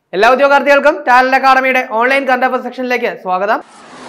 എല്ലാ ഉദ്യോഗാർത്ഥികൾക്കും talent അക്കാഡമിയുടെ online കണ്ടപ്പ് സെക്ഷനിലേക്ക് സ്വാഗതം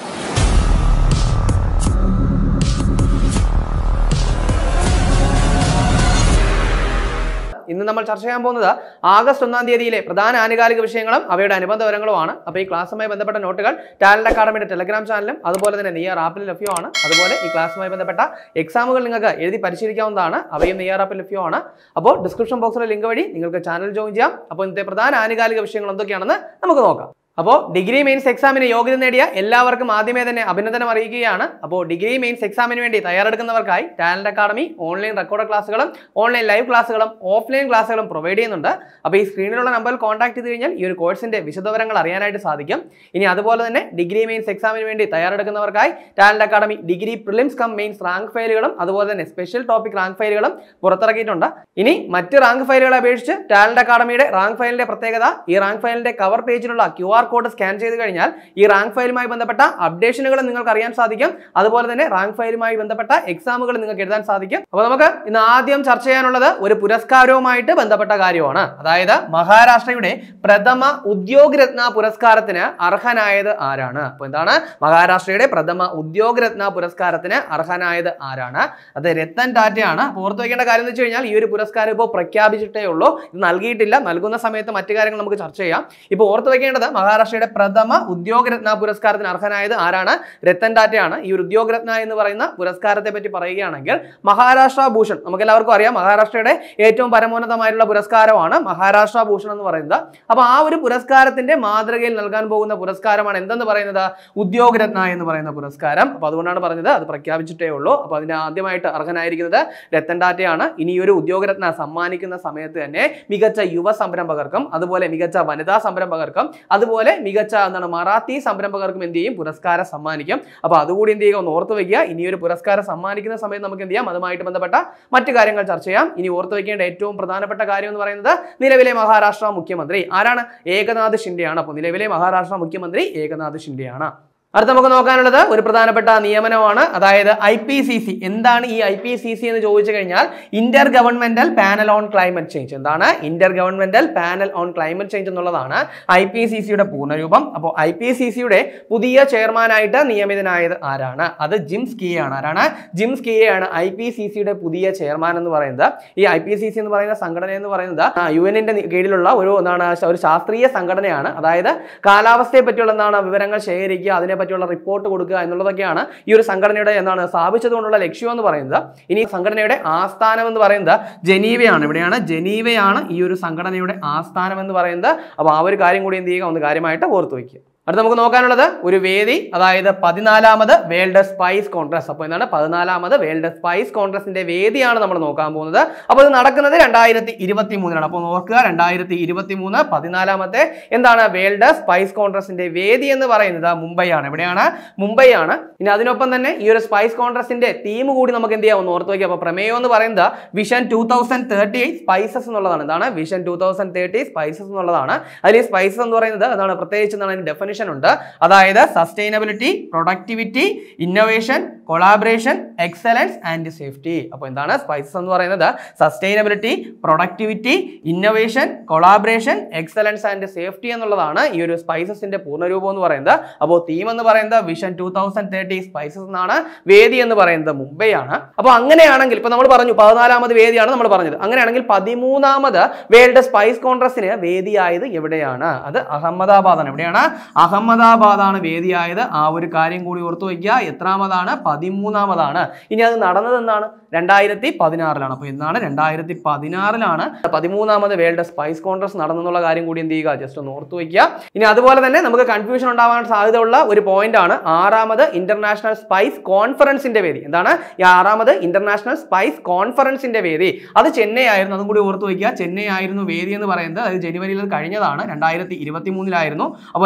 ഇന്ന് നമ്മൾ ചർച്ച ചെയ്യാൻ പോകുന്നത് ആഗസ്റ്റ് ഒന്നാം തീയതിയിലെ പ്രധാന ആനുകാലിക വിഷയങ്ങളും അവയുടെ അനുബന്ധ വിവരങ്ങളുമാണ് അപ്പോൾ ഈ ക്ലാസ്സുമായി ബന്ധപ്പെട്ട നോട്ടുകൾ ടാലന്റ് അക്കാഡമിയുടെ ടെലഗ്രാം ചാനലും അതുപോലെ തന്നെ നെയ്യാർ ആപ്പിൽ ലഭ്യമാണ് അതുപോലെ ഈ ക്ലാസ്സുമായി ബന്ധപ്പെട്ട എക്സാമുകൾ നിങ്ങൾക്ക് എഴുതി പരിശീലിക്കാവുന്നതാണ് അവയും നെയ്യാർ ആപ്പിൽ ലഭ്യമാണ് അപ്പോൾ ഡിസ്ക്രിപ്ഷൻ ബോക്സിലെ ലിങ്ക് വഴി നിങ്ങൾക്ക് ചാനൽ ജോയിൻ ചെയ്യാം അപ്പോൾ ഇന്നത്തെ പ്രധാന ആനുകാലിക വിഷയങ്ങൾ എന്തൊക്കെയാണെന്ന് നമുക്ക് നോക്കാം അപ്പോൾ ഡിഗ്രി മെയിൻസ് എക്സാമിന് യോഗ്യത നേടിയ എല്ലാവർക്കും ആദ്യമേ തന്നെ അഭിനന്ദനം അറിയിക്കുകയാണ് അപ്പോൾ ഡിഗ്രി മെയിൻസ് എക്സാമിന് വേണ്ടി തയ്യാറെടുക്കുന്നവർക്കായി ടാലന്റ് അക്കാഡമി ഓൺലൈൻ റെക്കോർഡ് ക്ലാസ്സുകളും ഓൺലൈൻ ലൈവ് ക്ലാസ്സുകളും ഓഫ്ലൈൻ ക്ലാസ്സുകളും പ്രൊവൈഡ് ചെയ്യുന്നുണ്ട് അപ്പോൾ ഈ സ്ക്രീനിലുള്ള നമ്പറിൽ കോൺടാക്ട് ചെയ്ത് കഴിഞ്ഞാൽ ഈ ഒരു കോഴ്സിന്റെ വിശദവിവരങ്ങൾ അറിയാനായിട്ട് സാധിക്കും ഇനി അതുപോലെ തന്നെ ഡിഗ്രി മെയിൻസ് എക്സാമിന് വേണ്ടി തയ്യാറെടുക്കുന്നവർക്കായി talent academy degree prelims cum mains rank ഫയലുകളും അതുപോലെ തന്നെ സ്പെഷ്യൽ ടോപ്പിക് റാങ്ക് ഫയലുകളും പുറത്തിറക്കിയിട്ടുണ്ട് ഇനി മറ്റ് റാങ്ക് ഫയലുകളെ അപേക്ഷിച്ച് ടാലന്റ് അക്കാഡമിയുടെ റാങ്ക് ഫയലിന്റെ പ്രത്യേകത ഈ റാങ്ക് ഫയലിന്റെ കവർ പേജിലുള്ള ക്യു ആർ കോഡ് സ്കാൻ ചെയ്ത് കഴിഞ്ഞാൽ ഈ റാങ്ക് ഫയലുമായി ബന്ധപ്പെട്ട അപ്ഡേഷനുകൾ നിങ്ങൾക്ക് അറിയാൻ സാധിക്കും അതുപോലെ തന്നെ റാങ്ക് ഫയലുമായി ബന്ധപ്പെട്ട എക്സാമുകൾ നിങ്ങൾക്ക് എഴുതാൻ സാധിക്കും അപ്പോൾ നമുക്ക് ഇന്ന് ആദ്യം ചർച്ച ചെയ്യാനുള്ളത് ഒരു പുരസ്കാരവുമായിട്ട് ബന്ധപ്പെട്ട കാര്യമാണ് അതായത് മഹാരാഷ്ട്രയുടെ പ്രഥമ ഉദ്യോഗരത്ന പുരസ്കാരത്തിന് അർഹനായത് ആരാണ് അപ്പോൾ എന്താണ് മഹാരാഷ്ട്രയുടെ പ്രഥമ ഉദ്യോഗരത്ന പുരസ്കാരത്തിന് അർഹനായത് ആരാണ് അത് രത്തൻ ടാറ്റയാണ് അപ്പോൾ ഓർത്ത് വയ്ക്കേണ്ട കാര്യം എന്ന് വെച്ച് കഴിഞ്ഞാൽ ഈ ഒരു പുരസ്കാരം ഇപ്പോൾ പ്രഖ്യാപിച്ചിട്ടേ ഉള്ളൂ ഇത് നൽകിയിട്ടില്ല നൽകുന്ന സമയത്ത് മറ്റു കാര്യങ്ങൾ നമുക്ക് ചർച്ച ചെയ്യാം ഇപ്പോൾ ഓർത്ത് വയ്ക്കേണ്ടത് മഹാരാഷ്ട്രയുടെ പ്രഥമ ഉദ്യോഗരത്ന പുരസ്കാരത്തിന് അർഹനായത് ആരാണ് രത്തൻ ടാറ്റയാണ് ഈ ഒരു ഉദ്യോഗരത്ന എന്ന് പറയുന്ന പുരസ്കാരത്തെ പറ്റി പറയുകയാണെങ്കിൽ മഹാരാഷ്ട്ര ഭൂഷൺ നമുക്ക് എല്ലാവർക്കും അറിയാം മഹാരാഷ്ട്രയുടെ ഏറ്റവും പരമോന്നതമായിട്ടുള്ള പുരസ്കാരമാണ് മഹാരാഷ്ട്ര ഭൂഷൺ എന്ന് പറയുന്നത് അപ്പോൾ ആ ഒരു പുരസ്കാരത്തിന്റെ മാതൃകയിൽ നൽകാൻ പോകുന്ന പുരസ്കാരമാണ് എന്തെന്ന് പറയുന്നത് ഉദ്യോഗരത്ന എന്ന് പറയുന്ന പുരസ്കാരം അപ്പോൾ അതുകൊണ്ടാണ് പറഞ്ഞത് അത് പ്രഖ്യാപിച്ചിട്ടേ ഉള്ളൂ അപ്പോൾ അതിന് ആദ്യമായിട്ട് അർഹനായിരിക്കുന്നത് രത്തൻ ടാറ്റയാണ് ഇനി ഈ ഒരു ഉദ്യോഗരത്ന സമ്മാനിക്കുന്ന സമയത്ത് തന്നെ മികച്ച യുവ സംരംഭകർക്കും അതുപോലെ മികച്ച വനിതാ സംരംഭകർക്കും അതുപോലെ മികച്ച എന്താണ് മറാത്തി സംരംഭകർക്കും എന്ത് ചെയ്യും പുരസ്കാരം സമ്മാനിക്കും അപ്പോൾ അതുകൂടി എന്ത് ചെയ്യുക ഒന്ന് ഓർത്ത് വയ്ക്കുക ഇനി ഒരു പുരസ്കാരം സമ്മാനിക്കുന്ന സമയത്ത് നമുക്ക് എന്ത് ചെയ്യാം അതുമായിട്ട് ബന്ധപ്പെട്ട മറ്റു കാര്യങ്ങൾ ചർച്ച ചെയ്യാം ഇനി ഓർത്ത് വയ്ക്കേണ്ട ഏറ്റവും പ്രധാനപ്പെട്ട കാര്യം എന്ന് പറയുന്നത് നിലവിലെ മഹാരാഷ്ട്ര മുഖ്യമന്ത്രി ആരാണ് ഏകനാഥ് ഷിൻഡെയാണ് അപ്പോൾ നിലവിലെ മഹാരാഷ്ട്ര മുഖ്യമന്ത്രി ഏകനാഥ് ഷിൻഡെയാണ് അടുത്ത നമുക്ക് നോക്കാനുള്ളത് ഒരു പ്രധാനപ്പെട്ട നിയമനമാണ് അതായത് ഐ പി സി സി എന്താണ് ഈ ഐ പി സി സി എന്ന് ചോദിച്ചു കഴിഞ്ഞാൽ intergovernmental panel on climate change എന്താണ് intergovernmental panel on climate change എന്നുള്ളതാണ് ഐ പി സി സിയുടെ പൂർണ്ണരൂപം അപ്പോൾ ഐ പി സി സിയുടെ പുതിയ ചെയർമാനായിട്ട് നിയമിതനായത് ആരാണ് അത് ജിംസ് കിയെ ആണ് ആരാണ് ജിംസ് കിയെ ആണ് ഐ പി സി സിയുടെ പുതിയ ചെയർമാൻ എന്ന് പറയുന്നത് ഈ ഐ പി സി സി എന്ന് പറയുന്ന സംഘടന എന്ന് പറയുന്നത് യു എന്നിന്റെ കീഴിലുള്ള ഒരു എന്താണ് ഒരു ശാസ്ത്രീയ സംഘടനയാണ് അതായത് കാലാവസ്ഥയെ പറ്റിയുള്ള എന്താണ് വിവരങ്ങൾ ശേഖരിക്കുക അതിനെ പറ്റിയുള്ള റിപ്പോർട്ട് കൊടുക്കുക എന്നുള്ളതൊക്കെയാണ് ഈ ഒരു സംഘടനയുടെ എന്താണ് സ്ഥാപിച്ചതുകൊണ്ടുള്ള ലക്ഷ്യം എന്ന് പറയുന്നത് ഇനി സംഘടനയുടെ ആസ്ഥാനം എന്ന് പറയുന്നത് ജനീവയാണ് ഇവിടെയാണ് ജനീവയാണ് ഈ ഒരു സംഘടനയുടെ ആസ്ഥാനം എന്ന് പറയുന്നത് അപ്പോൾ ആ ഒരു കാര്യം കൂടി എന്ത് ചെയ്യുക ഒന്ന് കാര്യമായിട്ട് ഓർത്ത് വയ്ക്കുക അടുത്ത നമുക്ക് നോക്കാനുള്ളത് ഒരു വേദി അതായത് പതിനാലാമത് വേൾഡ് സ്പൈസ് കോൺഗ്രസ് അപ്പോൾ എന്താണ് പതിനാലാമത് വേൾഡ് സ്പൈസ് കോൺഗ്രസിന്റെ വേദിയാണ് നമ്മൾ നോക്കാൻ പോകുന്നത് അപ്പോൾ ഇത് നടക്കുന്നത് രണ്ടായിരത്തി ഇരുപത്തി മൂന്നിലാണ് അപ്പോൾ നോക്കുക രണ്ടായിരത്തി ഇരുപത്തി മൂന്ന് പതിനാലാമത്തെ എന്താണ് വേൾഡ് സ്പൈസ് കോൺഗ്രസിന്റെ വേദി എന്ന് പറയുന്നത് മുംബൈയാണ് എവിടെയാണ് മുംബൈയാണ് ഇനി അതിനൊപ്പം തന്നെ ഈ ഒരു സ്പൈസ് കോൺഗ്രസിന്റെ തീം കൂടി നമുക്ക് എന്ത് ചെയ്യാം ഒന്ന് ഓർത്ത് വയ്ക്കുക അപ്പോൾ പ്രമേയം എന്ന് പറയുന്നത് vision two thousand thirty spices എന്നുള്ളതാണ് എന്താണ് vision two thousand thirty spices എന്നുള്ളതാണ് അതിൽ ഈ സ്പൈസസ് എന്ന് പറയുന്നത് എന്താണ് പ്രത്യേകിച്ച് എന്താണ് അതിന് ഡെഫിനിഷൻ ഉണ്ട് അതായത് sustainability productivity innovation collaboration excellence and safety അപ്പോൾ എന്താണ് സ്പൈസസ് എന്ന് പറയുന്നത് sustainability productivity innovation collaboration excellence and safety എന്നുള്ളതാണ് ഈ ഒരു സ്പൈസസിന്റെ പൂർണ്ണരൂപം എന്ന് പറയുന്നത് അപ്പോൾ തീം എന്ന് പറയുന്നത് vision two thousand thirty spices എന്നാണ് വേദി എന്ന് പറയുന്നത് മുംബൈ ആണ് അപ്പോൾ അങ്ങനെയാണെങ്കിൽ ഇപ്പൊ നമ്മൾ പറഞ്ഞു പതിനാലാമത് വേദിയാണ് നമ്മൾ പറഞ്ഞത് അങ്ങനെയാണെങ്കിൽ പതിമൂന്നാമത് വേൾഡ് സ്പൈസ് കോൺഗ്രസിന് വേദിയായത് എവിടെയാണ് അത് അഹമ്മദാബാദാണ് എവിടെയാണ് അഹമ്മദാബാദാണ് വേദിയായത് ആ ഒരു കാര്യം കൂടി ഓർത്തു വയ്ക്കുക എത്രാമതാണ് പതിമൂന്നാമതാണ് ഇനി അത് നടന്നത് എന്നാണ് രണ്ടായിരത്തി പതിനാറിലാണ് അപ്പോൾ എന്നാണ് രണ്ടായിരത്തി പതിനാറിലാണ് പതിമൂന്നാമത് വേൾഡ് സ്പൈസ് കോൺഗ്രസ് നടന്നെന്നുള്ള കാര്യം കൂടി എന്ത് ചെയ്യുക ജസ്റ്റ് ഒന്ന് ഓർത്തു വയ്ക്കുക ഇനി അതുപോലെ തന്നെ നമുക്ക് കൺഫ്യൂഷൻ ഉണ്ടാവാൻ സാധ്യതയുള്ള ഒരു പോയിന്റ് ആണ് ആറാമത് ഇന്റർനാഷണൽ സ്പൈസ് കോൺഫറൻസിന്റെ വേദി എന്താണ് ഈ ആറാമത് ഇന്റർനാഷണൽ സ്പൈസ് കോൺഫറൻസിന്റെ വേദി അത് ചെന്നൈ ആയിരുന്നു അതും കൂടി ഓർത്തു വയ്ക്കുക ചെന്നൈ ആയിരുന്നു വേദി എന്ന് പറയുന്നത് അത് ജനുവരിയിൽ അത് കഴിഞ്ഞതാണ് രണ്ടായിരത്തി ഇരുപത്തി മൂന്നിലായിരുന്നു അപ്പോൾ രണ്ടായിരത്തി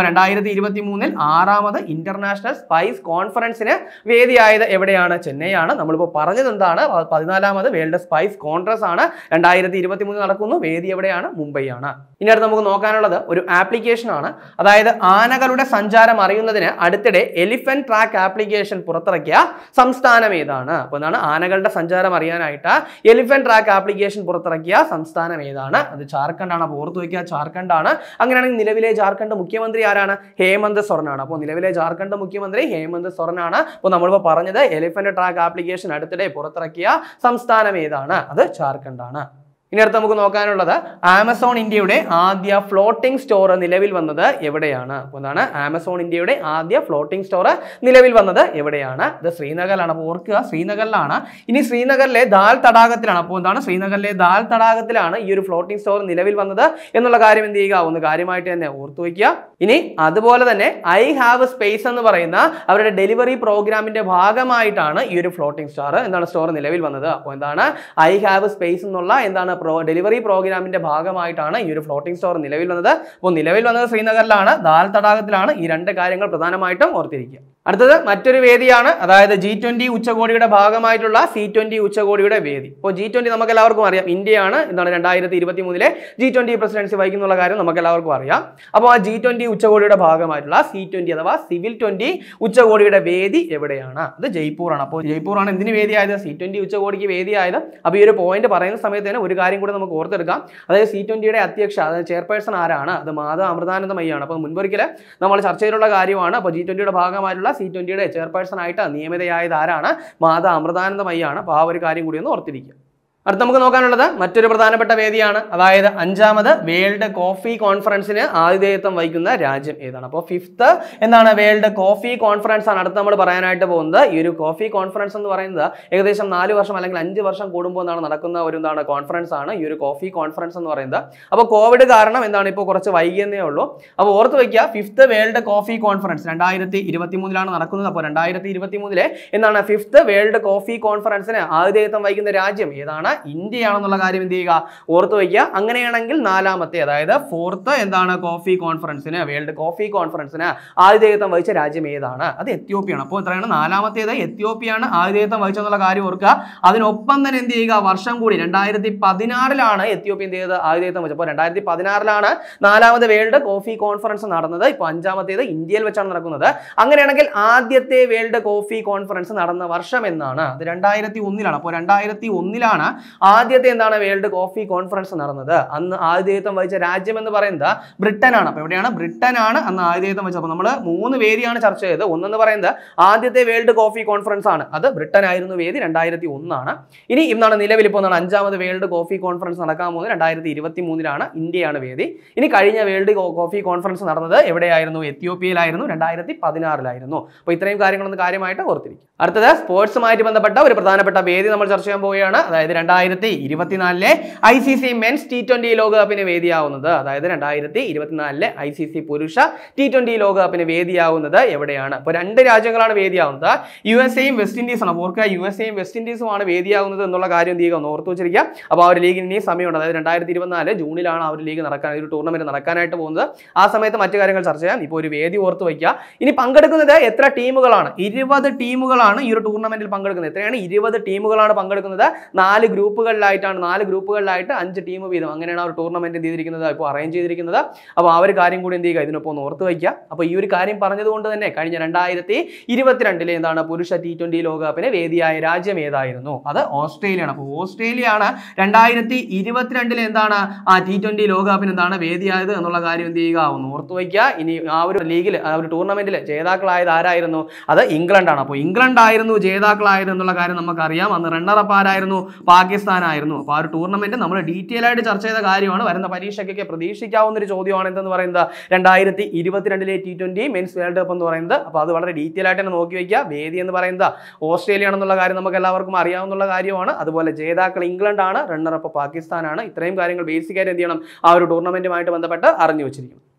രണ്ടായിരത്തി ഇരുപത്തി മൂന്നിൽ ആറാമത് ഇന്റർനാഷണൽ സ്പൈസ് കോൺഫറൻസിന് വേദിയായത് എവിടെയാണ് ചെന്നൈയാണ് നമ്മളിപ്പോൾ പറഞ്ഞത് എന്താണ് പ- പതിനാലാമത് വേൾഡ് സ്പൈസ് കോൺഗ്രസ് ആണ് രണ്ടായിരത്തി ഇരുപത്തി മൂന്നിൽ നടക്കുന്നു വേദി എവിടെയാണ് മുംബൈ ആണ് ഇനി അടുത്ത് നമുക്ക് നോക്കാനുള്ളത് ഒരു ആപ്ലിക്കേഷൻ ആണ് അതായത് ആനകളുടെ സഞ്ചാരം അറിയുന്നതിന് അടുത്തിടെ എലിഫന്റ് ട്രാക്ക് ആപ്ലിക്കേഷൻ പുറത്തിറക്കിയ സംസ്ഥാനം ഏതാണ് അപ്പോൾ എന്താണ് ആനകളുടെ സഞ്ചാരം അറിയാനായിട്ട് എലിഫന്റ് ട്രാക്ക് ആപ്ലിക്കേഷൻ പുറത്തിറക്കിയ സംസ്ഥാനം ഏതാണ് അത് ജാർഖണ്ഡ് ആണ് അപ്പോൾ ഓർത്ത് വയ്ക്കുക ജാർഖണ്ഡ് ആണ് അങ്ങനെയാണെങ്കിൽ നിലവിലെ ജാർഖണ്ഡ് മുഖ്യമന്ത്രി ആരാണ് ഹേമന്ത് സൊറനാണ് അപ്പോൾ നിലവിലെ ജാർഖണ്ഡ് മുഖ്യമന്ത്രി ഹേമന്ത് സൊറനാണ് അപ്പോൾ നമ്മളിപ്പോൾ പറഞ്ഞത് എലിഫന്റ് ട്രാക്ക് ആപ്ലിക്കേഷൻ അടുത്തിടെ പുറത്തിറക്കിയ സംസ്ഥാനം ഏതാണ് അത് ജാർഖണ്ഡ് ആണ് ഇനി അടുത്ത് നമുക്ക് നോക്കാനുള്ളത് ആമസോൺ ഇന്ത്യയുടെ ആദ്യ ഫ്ലോട്ടിംഗ് സ്റ്റോർ നിലവിൽ വന്നത് എവിടെയാണ് അപ്പോൾ എന്താണ് ആമസോൺ ഇന്ത്യയുടെ ആദ്യ ഫ്ലോട്ടിംഗ് സ്റ്റോർ നിലവിൽ വന്നത് എവിടെയാണ് ഇത് ശ്രീനഗറിലാണ് അപ്പോൾ ഓർക്കുക ശ്രീനഗറിലാണ് ഇനി ശ്രീനഗറിലെ ദാൽ തടാകത്തിലാണ് അപ്പോൾ എന്താണ് ശ്രീനഗറിലെ ദാൽ തടാകത്തിലാണ് ഈ ഒരു ഫ്ലോട്ടിംഗ് സ്റ്റോർ നിലവിൽ വന്നത് എന്നുള്ള കാര്യം എന്ത് ചെയ്യുക ഒന്ന് കാര്യമായിട്ട് തന്നെ ഓർത്തു വയ്ക്കുക ഇനി അതുപോലെ തന്നെ ഐ ഹാവ് സ്പേസ് എന്ന് പറയുന്ന അവരുടെ ഡെലിവറി പ്രോഗ്രാമിന്റെ ഭാഗമായിട്ടാണ് ഈ ഒരു ഫ്ലോട്ടിംഗ് സ്റ്റാർ എന്താണ് സ്റ്റോർ നിലവിൽ വന്നത് അപ്പോൾ എന്താണ് ഐ ഹാവ് സ്പേസ് എന്നുള്ള എന്താണ് പ്രോ ഡെലിവറി പ്രോഗ്രാമിന്റെ ഭാഗമായിട്ടാണ് ഈ ഒരു ഫ്ലോട്ടിംഗ് സ്റ്റോർ നിലവിൽ വന്നത് അപ്പോൾ നിലവിൽ വന്നത് ശ്രീനഗറിലാണ് ദാൽ തടാകത്തിലാണ് ഈ രണ്ട് കാര്യങ്ങൾ പ്രധാനമായിട്ടും ഓർത്തിരിക്കുക അടുത്തത് മറ്റൊരു വേദിയാണ് അതായത് ജി ട്വന്റി ഉച്ചകോടിയുടെ ഭാഗമായിട്ടുള്ള സി ട്വന്റി ഉച്ചകോടിയുടെ വേദി ഇപ്പോൾ ജി ട്വന്റി നമുക്ക് എല്ലാവർക്കും അറിയാം ഇന്ത്യയാണ് എന്താണ് രണ്ടായിരത്തി ഇരുപത്തി മൂന്നിലെ ജി ട്വന്റി പ്രസിഡൻസി വഹിക്കുന്നുള്ള കാര്യം നമുക്ക് എല്ലാവർക്കും അറിയാം അപ്പോൾ ആ ജി ട്വന്റി ഉച്ചകോടിയുടെ ഭാഗമായിട്ടുള്ള സി ട്വന്റി അഥവാ സിവിൽ ട്വന്റി ഉച്ചകോടിയുടെ വേദി എവിടെയാണ് അത് ജയ്പൂറാണ് അപ്പോൾ ജയ്പൂറാണ് എന്തിന് വേദിയായത് സി ട്വന്റി ഉച്ചകോടിക്ക് വേദിയായത് അപ്പോൾ ഈ ഒരു പോയിന്റ് പറയുന്ന സമയത്ത് തന്നെ ഒരു കാര്യം കൂടി നമുക്ക് ഓർത്തെടുക്കാം അതായത് സി ട്വന്റിയുടെ അധ്യക്ഷ അതായത് ചെയർപേഴ്സൺ ആരാണ് അത് മാധവ അമൃതാനന്ദമയ്യാണ് അപ്പോൾ മുൻപൊരിക്കൽ നമ്മൾ ചർച്ച ചെയ്തിട്ടുള്ള കാര്യമാണ് അപ്പോൾ ജി ട്വന്റിയുടെ ഭാഗമായിട്ടുള്ള സി ട്വന്റിയുടെ ചെയർപേഴ്സൺ ആയിട്ട് നിയമിതയായത് ആരാണ് മാധവ അമൃതാനന്ദമയ്യാണ് അപ്പോൾ ആ ഒരു കാര്യം കൂടി ഒന്ന് ഓർത്തിരിക്കുക അടുത്ത നമുക്ക് നോക്കാനുള്ളത് മറ്റൊരു പ്രധാനപ്പെട്ട വേദിയാണ് അതായത് അഞ്ചാമത് വേൾഡ് കോഫി കോൺഫറൻസിന് ആതിഥേയത്വം വഹിക്കുന്ന രാജ്യം ഏതാണ് അപ്പോൾ ഫിഫ്ത്ത് എന്താണ് വേൾഡ് കോഫി കോൺഫറൻസ് ആണ് അടുത്ത് നമ്മൾ പറയാനായിട്ട് പോകുന്നത് ഈ ഒരു കോഫി കോൺഫറൻസ് എന്ന് പറയുന്നത് ഏകദേശം നാല് വർഷം അല്ലെങ്കിൽ അഞ്ച് വർഷം കൂടുമ്പോൾ എന്താണ് നടക്കുന്ന ഒരു എന്താണ് കോൺഫറൻസ് ആണ് ഈ ഒരു കോഫി കോൺഫറൻസ് എന്ന് പറയുന്നത് അപ്പോൾ കോവിഡ് കാരണം എന്താണ് ഇപ്പോൾ കുറച്ച് വൈകിയെന്നേ ഉള്ളൂ അപ്പോൾ ഓർത്ത് വയ്ക്കുക ഫിഫ്ത്ത് വേൾഡ് കോഫി കോൺഫറൻസ് രണ്ടായിരത്തി ഇരുപത്തി മൂന്നിലാണ് നടക്കുന്നത് അപ്പോൾ രണ്ടായിരത്തി ഇരുപത്തി മൂന്നിലെ എന്താണ് ഫിഫ്ത്ത് വേൾഡ് കോഫി കോൺഫറൻസിന് ആതിഥേയത്വം വഹിക്കുന്ന രാജ്യം ഏതാണ് ഇന്ത്യയാണെന്നുള്ള കാര്യം എന്ത് ചെയ്യുക ഓർത്ത് വയ്ക്കുക അങ്ങനെയാണെങ്കിൽ നാലാമത്തെ അതായത് ഫോർത്ത് എന്താണ് കോഫി കോൺഫറൻസിന് വേൾഡ് കോഫി കോൺഫറൻസിന് ആതിഥേയത്വം വഹിച്ച രാജ്യം ഏതാണ് അത് എത്യോപ്യയാണ് അപ്പോൾ എത്രയാണ് നാലാമത്തേത് എത്യോപ്യയാണ് ആതിഥേയത്വം വഹിച്ചെന്നുള്ള കാര്യം ഓർക്കുക അതിനൊപ്പം തന്നെ എന്ത് ചെയ്യുക വർഷം കൂടി രണ്ടായിരത്തി പതിനാറിലാണ് എത്യോപ്യ എന്ത് ചെയ്തത് ആതിഥേയത്വം വെച്ചത് അപ്പോൾ രണ്ടായിരത്തി പതിനാറിലാണ് നാലാമത് വേൾഡ് കോഫി കോൺഫറൻസ് നടന്നത് ഇപ്പോൾ അഞ്ചാമത്തേത് ഇന്ത്യയിൽ വെച്ചാണ് നടക്കുന്നത് അങ്ങനെയാണെങ്കിൽ ആദ്യത്തെ വേൾഡ് കോഫി കോൺഫറൻസ് നടന്ന വർഷം എന്നാണ് അത് രണ്ടായിരത്തി ഒന്നിലാണ് അപ്പോൾ രണ്ടായിരത്തി ഒന്നിലാണ് ആദ്യത്തെ എന്താണ് വേൾഡ് കോഫി കോൺഫറൻസ് നടന്നത് അന്ന് ആതിഥേയത്വം വഹിച്ച രാജ്യം എന്ന് പറയുന്നത് ബ്രിട്ടനാണ് അപ്പോൾ എവിടെയാണ് ബ്രിട്ടനാണ് അന്ന് ആതിഥേയത്വം വഹിച്ചത് അപ്പോൾ നമ്മൾ മൂന്ന് വേദിയാണ് ചർച്ച ചെയ്തത് ഒന്നെന്ന് പറയുന്നത് ആദ്യത്തെ വേൾഡ് കോഫി കോൺഫറൻസ് ആണ് അത് ബ്രിട്ടൻ ആയിരുന്നു വേദി രണ്ടായിരത്തി ഒന്നാണ് ഇനി ഇന്നാണ് നിലവിൽ ഇപ്പോൾ എന്താണ് അഞ്ചാമത് വേൾഡ് കോഫി കോൺഫറൻസ് നടക്കാൻ പോകുന്നത് രണ്ടായിരത്തി ഇരുപത്തി മൂന്നിലാണ് ഇന്ത്യയാണ് വേദി ഇനി കഴിഞ്ഞ വേൾഡ് കോഫി കോൺഫറൻസ് നടന്നത് എവിടെയായിരുന്നു എത്യോപ്യയിലായിരുന്നു രണ്ടായിരത്തി പതിനാറിലായിരുന്നു അപ്പോൾ ഇത്രയും കാര്യങ്ങളൊന്ന് കാര്യമായിട്ട് ഓർത്തിരിക്കും അടുത്തത് സ്പോർട്സുമായിട്ട് ബന്ധപ്പെട്ട ഒരു പ്രധാനപ്പെട്ട വേദി നമ്മൾ ചർച്ച ചെയ്യാൻ പോവുകയാണ് അതായത് രണ്ടായിരത്തി ഇരുപത്തിനാലിലെ I C C men's T twenty ലോകകപ്പിന് വേദിയാവുന്നത് അതായത് രണ്ടായിരത്തി ഇരുപത്തിനാലിലെ ഐ സി സി പുരുഷ ടി ട്വന്റി ലോകകപ്പിന് വേദിയാവുന്നത് എവിടെയാണ് അപ്പോൾ രണ്ട് രാജ്യങ്ങളാണ് വേദിയാവുന്നത് യു എസ് എയും വെസ്റ്റ് ഇൻഡീസും ആണ് ഓർക്കുക യു എസ് എയും വെസ്റ്റ് ഇൻഡീസുമാണ് വേദിയാവുന്നത് എന്നുള്ള കാര്യം എന്ത് ചെയ്യുക ഒന്ന് ഓർത്ത് വെച്ചിരിക്കുക അപ്പോൾ ആ ഒരു ലീഗിന് ഇനി സമയമുണ്ട് അതായത് രണ്ടായിരത്തി ഇരുപത്തിനാല് ജൂണിലാണ് ആ ഒരു ലീഗ് നടക്കാൻ ഒരു ടൂർണമെന്റ് നടക്കാനായിട്ട് പോകുന്നത് ആ സമയത്ത് മറ്റു കാര്യങ്ങൾ ചർച്ച ചെയ്യാം ഇപ്പോൾ ഒരു വേദി ഓർത്ത് വയ്ക്കുക ഇനി പങ്കെടുക്കുന്നത് എത്ര ടീമുകളാണ് ഇരുപത് ടീമുകളാണ് ഈ ഒരു ടൂർണമെന്റിൽ പങ്കെടുക്കുന്നത് എത്രയാണ് ഇരുപത് ടീമുകളാണ് പങ്കെടുക്കുന്നത് നാല് ഗ്രൂപ്പുകളിലായിട്ടാണ് നാല് ഗ്രൂപ്പുകളിലായിട്ട് അഞ്ച് ടീം വീതം അങ്ങനെയാണ് ആ ഒരു ടൂർണമെന്റ് എന്ത് ചെയ്തിരിക്കുന്നത് ഇപ്പോൾ അറേഞ്ച് ചെയ്തിരിക്കുന്നത് അപ്പോൾ ആ ഒരു കാര്യം കൂടി എന്ത് ചെയ്യുക ഇതിനൊപ്പം ഒന്ന് ഓർത്ത് വയ്ക്കുക അപ്പോൾ ഈ ഒരു കാര്യം പറഞ്ഞതുകൊണ്ട് തന്നെ കഴിഞ്ഞ രണ്ടായിരത്തി ഇരുപത്തിരണ്ടിലെ എന്താണ് പുരുഷ ടി ട്വന്റി ലോകകപ്പിന് വേദിയായ രാജ്യം ഏതായിരുന്നു അത് ഓസ്ട്രേലിയയാണ് അപ്പോൾ ഓസ്ട്രേലിയയാണ് രണ്ടായിരത്തി ഇരുപത്തിരണ്ടിലെ എന്താണ് ആ ടി ട്വന്റി ലോകകപ്പിന് എന്താണ് വേദിയായത് എന്നുള്ള കാര്യം എന്ത് ചെയ്യുക ഒന്ന് ഓർത്ത് വയ്ക്കുക ഇനി ആ ഒരു ലീഗിൽ ആ ഒരു ടൂർണമെന്റിൽ ജേതാക്കളായത് ആരായിരുന്നു അത് ഇംഗ്ലണ്ടാണ് അപ്പോൾ ഇംഗ്ലണ്ട് ആയിരുന്നു ജേതാക്കളായത് എന്നുള്ള കാര്യം നമുക്കറിയാം അന്ന് റണ്ണറപ്പ് ആരായിരുന്നു പാകിസ്ഥാൻ ആയിരുന്നു അപ്പോൾ ആ ഒരു ടൂർണമെന്റ് നമ്മൾ ഡീറ്റെയിൽ ആയിട്ട് ചർച്ച ചെയ്ത കാര്യമാണ് വരുന്ന പരീക്ഷയ്ക്കൊക്കെ പ്രതീക്ഷിക്കാവുന്ന ഒരു ചോദ്യമാണ് എന്തെന്ന് പറയുന്നത് രണ്ടായിരത്തി ഇരുപത്തിരണ്ടിലെ T twenty men's world cup എന്ന് പറയുന്നത് അപ്പോൾ അത് വളരെ ഡീറ്റെയിൽ ആയിട്ട് തന്നെ നോക്കി വയ്ക്കുക വേദി എന്ന് പറയുന്നത് ഓസ്ട്രേലിയ ആണെന്നുള്ള കാര്യം നമുക്ക് എല്ലാവർക്കും അറിയാവുന്ന കാര്യമാണ് അതുപോലെ ജേതാക്കൾ ഇംഗ്ലണ്ട് ആണ് റണ്ണറപ്പ് പാകിസ്ഥാനാണ് ഇത്രയും കാര്യങ്ങൾ ബേസിക് ആയിട്ട് എന്ത് ചെയ്യണം ആ ഒരു ടൂർണമെന്റുമായിട്ട് ബന്ധപ്പെട്ട് അറിഞ്ഞു വെച്ചിരിക്കണം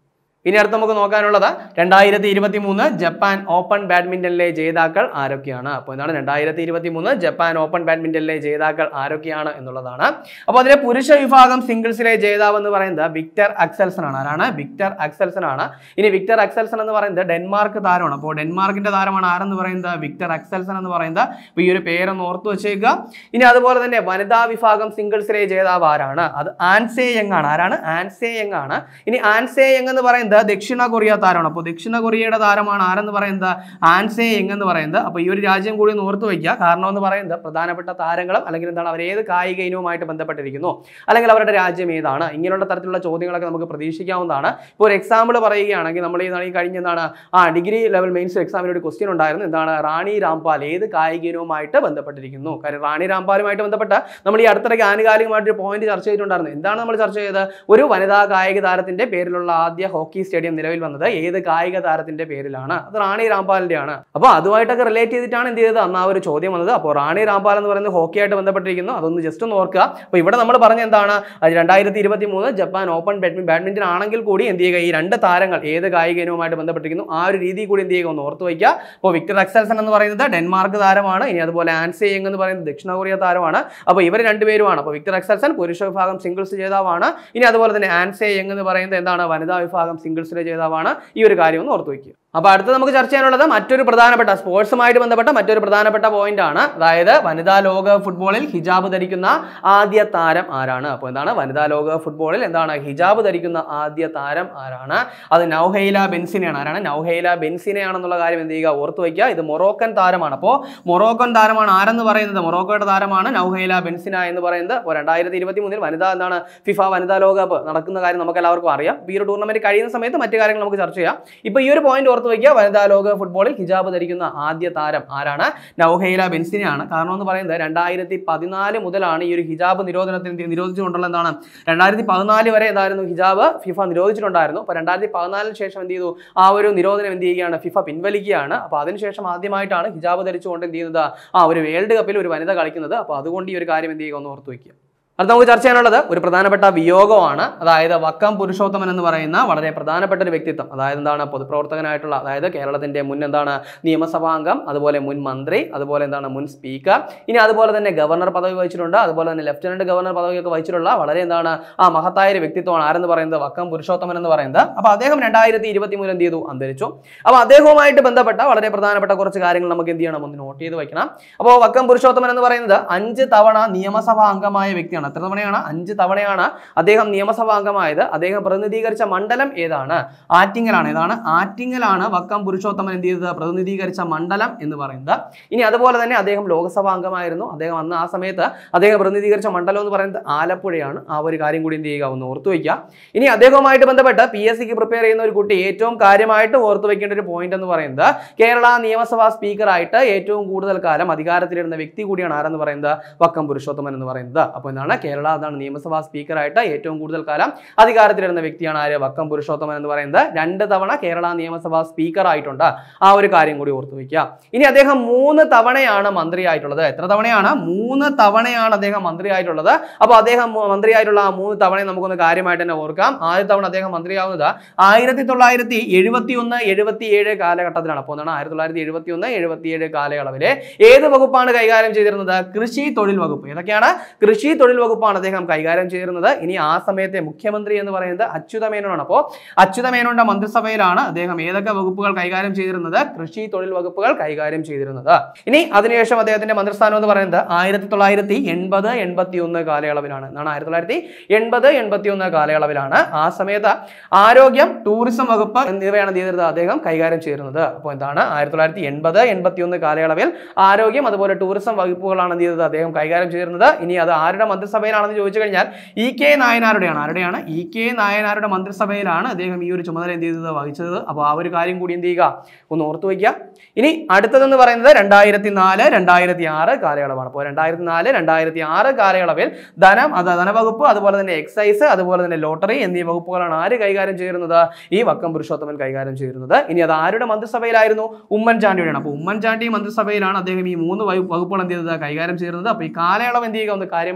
ഇനി അടുത്ത് നമുക്ക് നോക്കാനുള്ളത് രണ്ടായിരത്തി ഇരുപത്തി മൂന്ന് ജപ്പാൻ ഓപ്പൺ ബാഡ്മിന്റണിലെ ജേതാക്കൾ ആരൊക്കെയാണ് അപ്പോൾ എന്താണ് രണ്ടായിരത്തി ഇരുപത്തി മൂന്ന് ജപ്പാൻ ഓപ്പൺ ബാഡ്മിന്റണിലെ ജേതാക്കൾ ആരൊക്കെയാണ് എന്നുള്ളതാണ് അപ്പോൾ അതിലെ പുരുഷ വിഭാഗം സിംഗിൾസിലെ ജേതാവ് എന്ന് പറയുന്നത് വിക്ടർ അക്സൽസൺ ആണ് ആരാണ് വിക്ടർ അക്സൽസൺ ആണ് ഇനി വിക്ടർ അക്സൽസൺ എന്ന് പറയുന്നത് ഡെൻമാർക്ക് താരമാണ് അപ്പോൾ ഡെൻമാർക്കിന്റെ താരമാണ് ആരെന്ന് പറയുന്നത് വിക്ടർ അക്സൽസൺ എന്ന് പറയുന്നത് അപ്പോൾ ഈ ഒരു പേരൊന്ന് ഓർത്തു വെച്ചേക്കുക ഇനി അതുപോലെ തന്നെ വനിതാ വിഭാഗം സിംഗിൾസിലെ ജേതാവ് ആരാണ് അത് ആൻസേ യങ് ആണ് ആരാണ് ആൻസേ യങ് ആണ് ഇനി ആൻസേ യങ് എന്ന് പറയുന്നത് ദക്ഷിണ കൊറിയ താരമാണ് അപ്പോൾ ദക്ഷിണ കൊറിയയുടെ താരമാണ് ആരെന്ന് പറയുന്നത് ആൻസേ യങ് എന്ന് പറയുന്നത് അപ്പോൾ ഈ ഒരു രാജ്യം കൂടി ഒന്ന് ഓർത്ത് വയ്ക്കുക കാരണം എന്ന് പറയുന്നത് പ്രധാനപ്പെട്ട താരങ്ങളും അല്ലെങ്കിൽ എന്താണ് അവർ ഏത് കായിക ഇനവുമായിട്ട് ബന്ധപ്പെട്ടിരിക്കുന്നു അല്ലെങ്കിൽ അവരുടെ രാജ്യം ഏതാണ് ഇങ്ങനെയുള്ള തരത്തിലുള്ള ചോദ്യങ്ങളൊക്കെ നമുക്ക് പ്രതീക്ഷിക്കാവുന്നതാണ് ഇപ്പോൾ ഒരു എക്സാമ്പിൾ പറയുകയാണെങ്കിൽ നമ്മൾ ഈ ഈ കഴിഞ്ഞ എന്താണ് ആ ഡിഗ്രി ലെവൽ മെയിൻസ് എക്സാമിന് ഒരു ക്വസ്റ്റ്യൻ ഉണ്ടായിരുന്നു എന്താണ് റാണി രാംപാൽ ഏത് കായിക ഇനവുമായിട്ട് ബന്ധപ്പെട്ടിരിക്കുന്നു കാര്യം റാണി രാംപാലുമായിട്ട് ബന്ധപ്പെട്ട് നമ്മൾ ഈ അടുത്തിടയ്ക്ക് ആനുകാലികമായിട്ട് ഒരു പോയിന്റ് ചർച്ച ചെയ്തിട്ടുണ്ടായിരുന്നു എന്താണ് നമ്മൾ ചർച്ച ചെയ്തത് ഒരു വനിതാ കായിക താരത്തിന്റെ പേരിലുള്ള ആദ്യ ഹോക്കി സ്റ്റേഡിയം നിലവിൽ വന്നത് ഏത് കായിക താരത്തിന്റെ പേരിലാണ് അത് റാണി രാംപാലിന്റെ ആണ് അപ്പോൾ അതുമായിട്ടൊക്കെ റിലേറ്റ് ചെയ്തിട്ടാണ് എന്ത് ചെയ്തത് അന്ന് ആ ഒരു ചോദ്യം വന്നത് അപ്പോൾ റാണി രാംപാൽ എന്ന് പറയുന്നത് ഹോക്കിയായിട്ട് ബന്ധപ്പെട്ടിരിക്കുന്നു അതൊന്ന് ജസ്റ്റ് ഒന്ന് ഓർക്കുക അപ്പോൾ ഇവിടെ നമ്മൾ പറഞ്ഞ എന്താണ് അത് രണ്ടായിരത്തി ഇരുപത്തി മൂന്ന് ജപ്പാൻ ഓപ്പൺ ബാഡ്മിൻ ബാഡ്മിന്റൺ ആണെങ്കിൽ കൂടി എന്ത് ചെയ്യുക ഈ രണ്ട് താരങ്ങൾ ഏത് കായിക ഇനവുമായിട്ട് ബന്ധപ്പെട്ടിരിക്കുന്നു ആ ഒരു രീതി കൂടി എന്ത് ചെയ്യുക ഒന്ന് ഓർത്ത് വയ്ക്കുക അപ്പോൾ വിക്ടർ അക്സൽസൺ എന്ന് പറയുന്നത് ഡെൻമാർക്ക് താരമാണ് ഇനി അതുപോലെ ആൻസെ യങ് എന്ന് പറയുന്നത് ദക്ഷിണ കൊറിയ താരമാണ് അപ്പോൾ ഇവർ രണ്ടുപേരുമാണ് അപ്പോൾ വിക്ടർ അക്സൽസൺ പുരുഷ വിഭാഗം സിംഗിൾസ് ജേതാവാണ് ഇനി അതുപോലെ തന്നെ ആൻസെ യങ് എന്ന് പറയുന്നത് എന്താണ് വനിതാ വിഭാഗം സിംഗിൾസിലെ ജേതാവാണ് ഈ ഒരു കാര്യം ഒന്ന് ഓർത്ത് വയ്ക്കുക അപ്പോൾ അടുത്ത് നമുക്ക് ചർച്ച ചെയ്യാനുള്ളത് മറ്റൊരു പ്രധാനപ്പെട്ട സ്പോർട്സുമായിട്ട് ബന്ധപ്പെട്ട മറ്റൊരു പ്രധാനപ്പെട്ട പോയിന്റ് ആണ് അതായത് വനിതാ ലോക ഫുട്ബോളിൽ ഹിജാബ് ധരിക്കുന്ന ആദ്യ താരം ആരാണ് അപ്പോൾ എന്താണ് വനിതാ ലോക ഫുട്ബോളിൽ എന്താണ് ഹിജാബ് ധരിക്കുന്ന ആദ്യ താരം ആരാണ് അത് നൗഹൈല ബെൻസിനെയാണ് ആരാണ് നൗഹൈല ബെൻസിനെയാണെന്നുള്ള കാര്യം എന്ത് ചെയ്യുക ഓർത്ത് വയ്ക്കുക ഇത് മൊറോക്കൻ താരമാണ് അപ്പോൾ മൊറോക്കൻ താരമാണ് ആരെന്ന് പറയുന്നത് മൊറോക്കോയുടെ താരമാണ് നൗഹൈല ബെൻസിന എന്ന് പറയുന്നത് അപ്പോൾ രണ്ടായിരത്തി ഇരുപത്തി മൂന്നിൽ വനിതാ എന്താണ് ഫിഫ വനിതാ ലോകകപ്പ് നടക്കുന്ന കാര്യം നമുക്ക് എല്ലാവർക്കും അറിയാം ഈ ഒരു ടൂർണമെന്റ് കഴിയുന്ന സമയത്ത് മറ്റു കാര്യങ്ങൾ നമുക്ക് ചർച്ച ചെയ്യാം ഇപ്പോൾ ഈ ഒരു പോയിന്റ് ഓർത്ത് വയ്ക്കുക വനിതാ ലോക ഫുട്ബോളിൽ ഹിജാബ് ധരിക്കുന്ന ആദ്യ താരം ആരാണ് നൗഹൈല ബെൻസിനെയാണ് കാരണം എന്ന് പറയുന്നത് രണ്ടായിരത്തി പതിനാല് മുതലാണ് ഈ ഒരു ഹിജാബ് നിരോധനത്തിന് എന്ത് നിരോധിച്ചുകൊണ്ടുള്ള എന്താണ് രണ്ടായിരത്തി പതിനാല് വരെ എന്തായിരുന്നു ഹിജാബ് ഫിഫ നിരോധിച്ചിട്ടുണ്ടായിരുന്നു അപ്പോൾ രണ്ടായിരത്തി പതിനാലിന് ശേഷം എന്ത് ചെയ്തു ആ ഒരു നിരോധനം എന്ത് ചെയ്യുകയാണ് ഫിഫ പിൻവലിക്കുകയാണ് അപ്പോൾ അതിനുശേഷം ആദ്യമായിട്ടാണ് ഹിജാബ് ധരിച്ചുകൊണ്ട് എന്ത് ചെയ്യുന്നത് ആ ഒരു വേൾഡ് കപ്പിൽ ഒരു വനിത കളിക്കുന്നത് അപ്പോൾ അതുകൊണ്ട് ഈ ഒരു കാര്യം എന്ത് ചെയ്യുക ഒന്ന് ഓർത്ത് വയ്ക്കുക അടുത്ത നമുക്ക് ചർച്ച ചെയ്യാനുള്ളത് ഒരു പ്രധാനപ്പെട്ട വിയോഗമാണ് അതായത് വക്കം പുരുഷോത്തമൻ എന്ന് പറയുന്ന വളരെ പ്രധാനപ്പെട്ട ഒരു വ്യക്തിത്വം അതായത് എന്താണ് പൊതുപ്രവർത്തകനായിട്ടുള്ള അതായത് കേരളത്തിന്റെ മുൻ എന്താണ് നിയമസഭാംഗം അതുപോലെ മുൻ മന്ത്രി അതുപോലെ എന്താണ് മുൻ സ്പീക്കർ ഇനി അതുപോലെ തന്നെ ഗവർണർ പദവി വഹിച്ചിട്ടുണ്ട് അതുപോലെ തന്നെ ലഫ്റ്റനന്റ് ഗവർണർ പദവിയൊക്കെ വഹിച്ചിട്ടുള്ള വളരെ എന്താണ് ആ മഹത്തായ ഒരു വ്യക്തിത്വമാണ് ആരെന്ന് പറയുന്നത് വക്കം പുരുഷോത്തമൻ എന്ന് പറയുന്നത് അപ്പോൾ അദ്ദേഹം രണ്ടായിരത്തി ഇരുപത്തി മൂന്നിൽ എന്ത് ചെയ്തു അന്തരിച്ചു അപ്പോൾ അദ്ദേഹവുമായിട്ട് ബന്ധപ്പെട്ട വളരെ പ്രധാനപ്പെട്ട കുറച്ച് കാര്യങ്ങൾ നമുക്ക് എന്ത് ചെയ്യണം ഒന്ന് നോട്ട് ചെയ്ത് വെക്കണം അപ്പോൾ വക്കം പുരുഷോത്തമൻ എന്ന് പറയുന്നത് അഞ്ച് തവണ നിയമസഭാ അംഗമായ വ്യക്തിയാണ് എത്ര തവണയാണ് അഞ്ച് തവണയാണ് അദ്ദേഹം നിയമസഭാ അംഗമായത് അദ്ദേഹം പ്രതിനിധീകരിച്ച മണ്ഡലം ഏതാണ് ആറ്റിങ്ങലാണ് ഏതാണ് ആറ്റിങ്ങലാണ് വക്കം പുരുഷോത്തമൻ എന്ത് ചെയ്തത് പ്രതിനിധീകരിച്ച മണ്ഡലം എന്ന് പറയുന്നത് ഇനി അതുപോലെ തന്നെ അദ്ദേഹം ലോക്സഭാ അംഗമായിരുന്നു അദ്ദേഹം അന്ന് ആ സമയത്ത് അദ്ദേഹം പ്രതിനിധീകരിച്ച മണ്ഡലം എന്ന് പറയുന്നത് ആലപ്പുഴയാണ് ആ ഒരു കാര്യം കൂടി എന്ത് ചെയ്യുക ഒന്ന് ഓർത്തു വയ്ക്കുക ഇനി അദ്ദേഹവുമായിട്ട് ബന്ധപ്പെട്ട് പി എസ് സിക്ക് പ്രിപ്പയർ ചെയ്യുന്ന ഒരു കുട്ടി ഏറ്റവും കാര്യമായിട്ട് ഓർത്തു വെക്കേണ്ട ഒരു പോയിന്റ് എന്ന് പറയുന്നത് കേരള നിയമസഭാ സ്പീക്കറായിട്ട് ഏറ്റവും കൂടുതൽ കാലം അധികാരത്തിലിരുന്ന വ്യക്തി കൂടിയാണ് ആരെന്ന് പറയുന്നത് വക്കം പുരുഷോത്തമൻ എന്ന് പറയുന്നത് അപ്പോൾ എന്താണ് കേരള അതാണ് നിയമസഭാ സ്പീക്കറായിട്ട് ഏറ്റവും കൂടുതൽ കാലം അധികാരത്തിലിരുന്ന വ്യക്തിയാണ് ആര് വക്കം പുരുഷോത്തമൻ എന്ന് പറയുന്നത് രണ്ട് തവണ കേരള നിയമസഭാ സ്പീക്കർ ആയിട്ടുണ്ട് ആ ഒരു കാര്യം കൂടി ഓർത്തു വയ്ക്കുക ഇനി അദ്ദേഹം മൂന്ന് തവണയാണ് മന്ത്രിയായിട്ടുള്ളത് എത്ര തവണയാണ് മൂന്ന് തവണയാണ് അദ്ദേഹം മന്ത്രിയായിട്ടുള്ളത് അപ്പോൾ അദ്ദേഹം മു- മന്ത്രിയായിട്ടുള്ള ആ മൂന്ന് തവണയും നമുക്കൊന്ന് കാര്യമായിട്ട് തന്നെ ഓർക്കാം ആദ്യ തവണ അദ്ദേഹം മന്ത്രിയാവുന്നത് ആയിരത്തി തൊള്ളായിരത്തി എഴുപത്തി ഒന്ന് എഴുപത്തി ഏഴ് കാലഘട്ടത്തിലാണ് അപ്പോൾ എന്താണ് ആയിരത്തി തൊള്ളായിരത്തി എഴുപത്തി ഒന്ന് എഴുപത്തി ഏഴ് കാലയളവിലെ ഏത് വകുപ്പാണ് കൈകാര്യം ചെയ്തിരുന്നത് കൃഷി തൊഴിൽ വകുപ്പ് ഏതൊക്കെയാണ് കൃഷി തൊഴിൽ വകുപ്പാണ് അദ്ദേഹം കൈകാര്യം ചെയ്തിരുന്നത് ഇനി ആ സമയത്തെ മുഖ്യമന്ത്രി എന്ന് പറയുന്നത് അച്യുത മേനോനാണ് അപ്പോൾ അച്യുത മേനോന്റെ മന്ത്രിസഭയിലാണ് അദ്ദേഹം ഏതൊക്കെ വകുപ്പുകൾ കൈകാര്യം ചെയ്തിരുന്നത് കൃഷി തൊഴിൽ വകുപ്പുകൾ കൈകാര്യം ചെയ്തിരുന്നത് ഇനി അതിനുശേഷം അദ്ദേഹത്തിന്റെ മന്ത്രിസ്ഥാനം എന്ന് പറയുന്നത് ആയിരത്തി തൊള്ളായിരത്തി എൺപത് എൺപത്തി ഒന്ന് കാലയളവിലാണ് എന്നാണ് ആയിരത്തി തൊള്ളായിരത്തി എൺപത് എൺപത്തി ഒന്ന് കാലയളവിലാണ് ആ സമയത്ത് ആരോഗ്യം ടൂറിസം വകുപ്പ് എന്നിവയാണ് എന്ത് ചെയ്തിരുന്നത് അദ്ദേഹം കൈകാര്യം ചെയ്തിരുന്നത് അപ്പോൾ എന്താണ് ആയിരത്തി തൊള്ളായിരത്തി എൺപത് എൺപത്തി ഒന്ന് കാലയളവിൽ ആരോഗ്യം അതുപോലെ ടൂറിസം വകുപ്പുകളാണ് എന്ത് ചെയ്തത് അദ്ദേഹം കൈകാര്യം ചെയ്തിരുന്നത് ഇനി അത് ആരുടെ മന്ത്രിസഭയിലാണെന്ന് ചോദിച്ചു കഴിഞ്ഞാൽ ഇ കെ നായനാരുടെയാണ് ആരുടെയാണ് ഇ കെ നായനാരുടെ മന്ത്രിസഭയിലാണ് അദ്ദേഹം ഈ ഒരു ചുമതല എന്ത് ചെയ്തത് വഹിച്ചത് അപ്പോൾ ആ ഒരു കാര്യം കൂടി എന്ത് ചെയ്യുക ഒന്ന് ഓർത്തു വയ്ക്കുക ഇനി അടുത്തതെന്ന് പറയുന്നത് രണ്ടായിരത്തി നാല് രണ്ടായിരത്തി ആറ് കാലയളവാണ് അപ്പോൾ രണ്ടായിരത്തി നാല് രണ്ടായിരത്തി ആറ് കാലയളവിൽ ധനം അത് ധനവകുപ്പ് അതുപോലെ തന്നെ എക്സൈസ് അതുപോലെ തന്നെ ലോട്ടറി എന്നീ വകുപ്പുകളാണ് ആര് കൈകാര്യം ചെയ്യുന്നത് ഈ വക്കം പുരുഷോത്തമൻ കൈകാര്യം ചെയ്യുന്നത് ഇനി അത് ആരുടെ മന്ത്രിസഭയിലായിരുന്നു ഉമ്മൻചാണ്ടിയുടെയാണ് അപ്പോൾ ഉമ്മൻചാണ്ടി മന്ത്രിസഭയിലാണ് അദ്ദേഹം ഈ മൂന്ന് വകു- വകുപ്പുകൾ എന്ത് ചെയ്തത് കൈകാര്യം ചെയ്യുന്നത് അപ്പോൾ ഈ കാലയളവ് എന്ത് ചെയ്യുക ഒന്ന് കാര്യമായിട്ട് ഓർത്തു വയ്ക്കുക